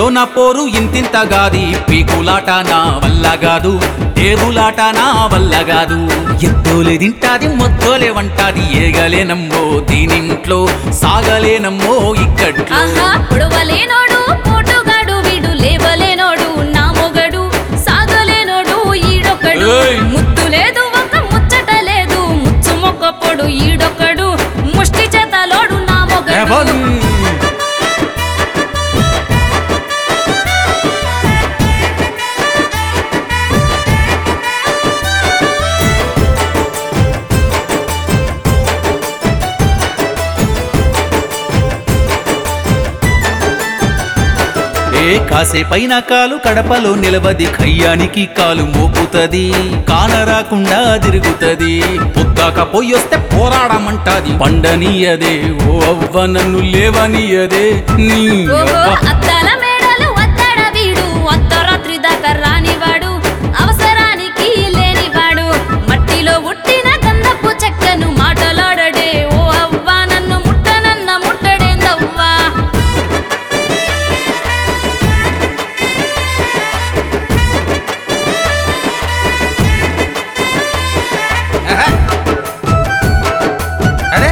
నా పోరు ఇంతింతగాది పీకులాట నా వల్ల కాదు టేబులాట నా వల్ల కాదు ఎత్తోలే తింటాది మొత్తోలే వంటాది ఏగలేనమ్మో దీనింట్లో సాగలేనమ్మో ఇక్కట్లో ఆహా పొడవలేనోడు పోటుగాడు వీడు లేవలేనోడు నా మొగడు సాగలేనోడు ఈడొకడు ఏయ్! ముద్దు లేదు ఒక ముచ్చట లేదు ముచ్చు మొక్కపొడు ఈడొకడు ముష్టి చేతలోడు నా మొగడు ఎవరు? ఏ కాసేపైన కాలు కడపలో నిలవది ఖయ్యానికి కాలు మోపుతది కానరాకుండా తిరుగుతది పొద్దాక పొయ్యొస్తే పోరాడమంటాది పండనీయదే ఓ అవ్వ నన్ను లేవనీయదే నీ ఓహో అవ్వ. అద్దాల మేడలు వద్దడ వీడు అర్ధరాత్రి దాకా రానివాడు అవసరానికి లేనివాడు మట్టిలో ఉట్టిన గంధపు చెక్కను మాటలాడడే ఓ అవ్వ నన్ను ముట్టనన్న ముట్టడేందవ్వా అరే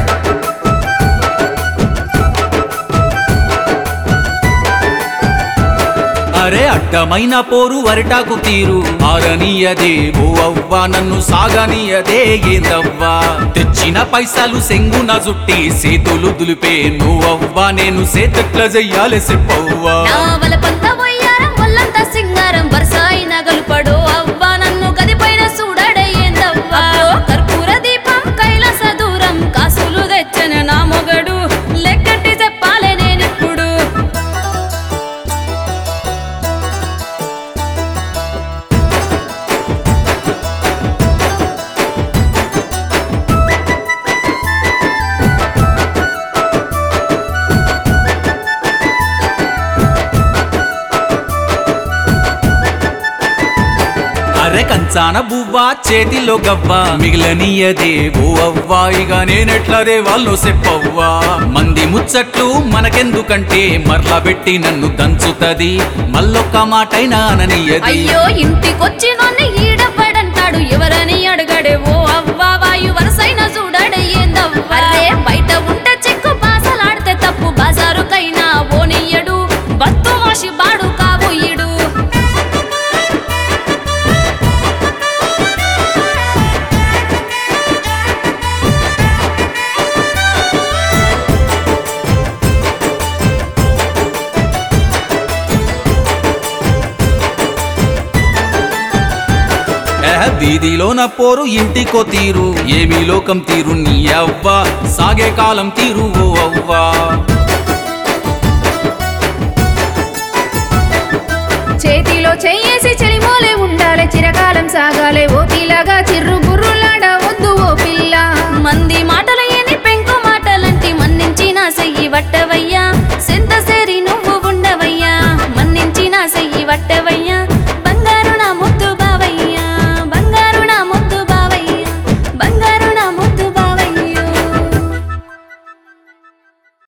అరే అడ్డమైన పోరు వరటాకు తీరు ఆరనీయదే ఓ అవ్వ నన్ను సాగనీయదే ఏందవ్వా తెచ్చిన పైసలు సెంగున జుట్టి సేతులు దులిపే నువ్వవ్వ నేను సేతట్ల చెయ్యాలి చెప్పవ్వా నా వలపంత వయ్యారం వల్లంత సింగారం వరుస అయిన గలుపడు అవ్వ నన్ను గదిపైన చూడడే ఏందవ్వా కర్పూర దీపం కైలాస దూరం కాసులు తెచ్చన నా మొగడు లెక్కటి చెప్పాలే నేనిప్పుడు అరే కంచాన బువ్వ చేతిలో గవ్వ మిగిలనీయదే ఓ అవ్వా ఇక నేనెట్లదే వాళ్ళు చెప్పవ్వా మంది ముచ్చట్లు మనకెందుకంటే మరలా పెట్టి నన్ను దంచుతది మళ్ళొక్క మాటైనా అననీయది అయ్యో ఇంటికొచ్చి నన్ను ఈడపడంటాడు ఎవరని అడగడే ఓ అవ్వ వాయు వరసైన చూడడే ఏందవ్వా అరే బయట ఉంటే చెక్కు బాసలాడితే తప్పు బజారుకైనా ఓనియ్యడు బత్తు మోసి బాడు కాబోయిడు ఏహ, వీధిలో నా పోరు ఇంటికో తీరు ఏమీ లోకం తీరు నీ అవ్వ సాగే కాలం తీరు ఓ అవ్వా చేతిలో చెయ్యేసి చెలిమోలే ఉండాలి చిరకాలం సాగాలే ఓ పిల్లగా చిర్రు బుర్రులాడ వద్దు ఓ పిల్ల మంది